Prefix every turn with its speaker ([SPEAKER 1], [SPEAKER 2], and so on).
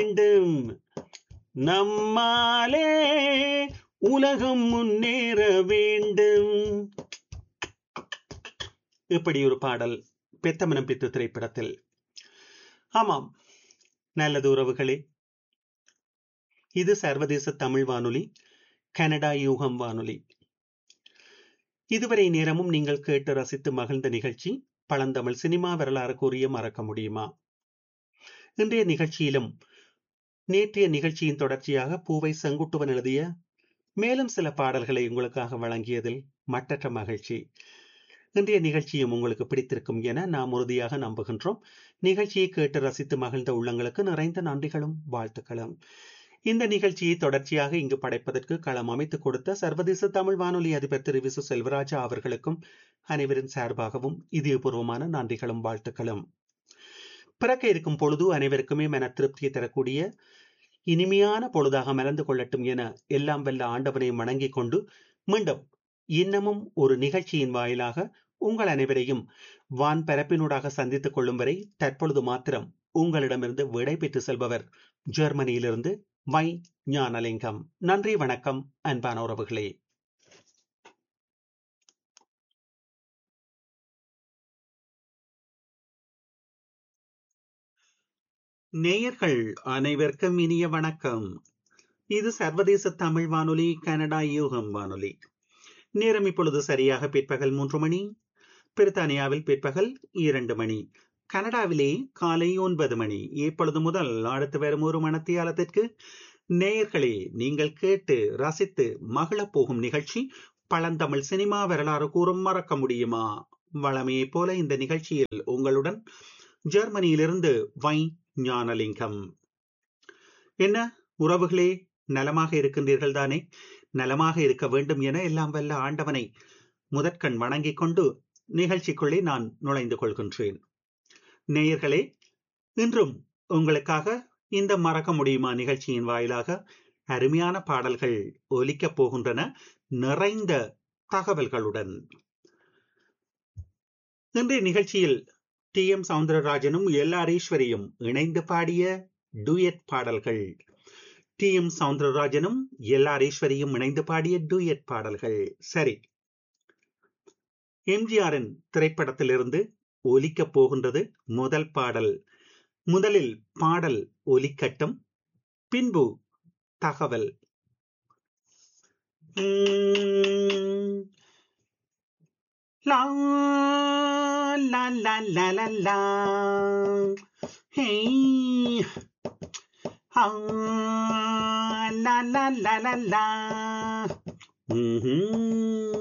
[SPEAKER 1] வேண்டும் நம்மாலே உலகம் முன்னேற வேண்டும் இப்படி ஒரு பாடல் பெத்தமனம் பித்து திரைப்படத்தில் ஆமாம் நல்லது உறவுகளே இது சர்வதேச தமிழ் வானொலி கனடா யூகம் வானொலி இதுவரை நேரமும் நீங்கள் கேட்டு ரசித்து மகிழ்ந்த நிகழ்ச்சி பழந்தமிழ் சினிமா வரலாறு கூறிய மறக்க முடியுமா இன்றைய நிகழ்ச்சியிலும் நேற்றைய நிகழ்ச்சியின் தொடர்ச்சியாக பூவை செங்குட்டுவன் எழுதிய மேலும் சில பாடல்களை உங்களுக்காக வழங்கியதில் மட்டற்ற மகிழ்ச்சி இன்றைய நிகழ்ச்சியும் உங்களுக்கு பிடித்திருக்கும் என நாம் உறுதியாக நம்புகின்றோம் நிகழ்ச்சியை கேட்டு ரசித்து மகிழ்ந்த உள்ளங்களுக்கு நிறைந்த நன்றிகளும் வாழ்த்துக்களும் இந்த நிகழ்ச்சியை தொடர்ச்சியாக இங்கு படைப்பதற்கு களம் அமைத்துக் கொடுத்த சர்வதேச தமிழ் வானொலி அதிபர் திரு விசு செல்வராஜா அவர்களுக்கும் அனைவரின் சார்பாகவும் இதயபூர்வமான நன்றிகளும் வாழ்த்துக்களும் பிறக்க இருக்கும் பொழுது அனைவருக்குமே மன திருப்தியை தரக்கூடிய இனிமையான பொழுதாக மலர்ந்து கொள்ளட்டும் என எல்லாம் வல்ல ஆண்டவனை வணங்கிக் கொண்டு மீண்டும் இன்னமும் ஒரு நிகழ்ச்சியின் வாயிலாக உங்கள் அனைவரையும் வான் பரப்பினூடாக சந்தித்துக் கொள்ளும் வரை தற்பொழுது மாத்திரம் உங்களிடமிருந்து விடை பெற்று செல்பவர் ஜெர்மனியிலிருந்து வை ஞானலிங்கம் நன்றி வணக்கம் அன்பான உறவுகளே நேயர்கள் அனைவருக்கும் இனிய வணக்கம் இது சர்வதேச தமிழ் வானொலி கனடா யூகம் வானொலி நேரம் இப்பொழுது சரியாக பிற்பகல் மூன்று மணி பிரித்தானியாவில் பிற்பகல் இரண்டு மணி கனடாவிலே காலை ஒன்பது மணி இப்பொழுது முதல் அடுத்து வரும் ஒரு மணத்தியாலத்திற்கு நேயர்களே நீங்கள் கேட்டு ரசித்து மகிழப் போகும் நிகழ்ச்சி பழந்தமிழ் சினிமா வரலாறு கூறும் மறக்க முடியுமா வளமையை போல இந்த நிகழ்ச்சியில் உங்களுடன் ஜெர்மனியிலிருந்து வை ஞானலிங்கம் என்ன உறவுகளே நலமாக இருக்கின்றீர்கள் தானே நலமாக இருக்க வேண்டும் என எல்லாம் வல்ல ஆண்டவனை முதற்கண் வணங்கிக் கொண்டு நிகழ்ச்சிக்குள்ளே நான் நுழைந்து கொள்கின்றேன் நேயர்களே இன்றும் உங்களுக்காக இந்த மறக்க முடியுமா நிகழ்ச்சியின் வாயிலாக அருமையான பாடல்கள் ஒலிக்கப் போகின்றன நிறைந்த தகவல்களுடன் இன்றைய நிகழ்ச்சியில் டி எம் சவுந்தரராஜனும் எல் ஆர் ஈஸ்வரியும் இணைந்து பாடிய டூயட் பாடல்கள் டி எம் சவுந்தரராஜனும் எல் ஆர் ஈஸ்வரியும் இணைந்து பாடிய டூயட் பாடல்கள் சரி எம்ஜிஆரின் திரைப்படத்திலிருந்து ஒலிக்கப் போகின்றது முதல் பாடல் முதலில் பாடல் ஒலிக்கட்டும் பின்பு தகவல் லா லா லா லா லா லா ஹே ஆ லா லா லா லா லா ம்ஹும்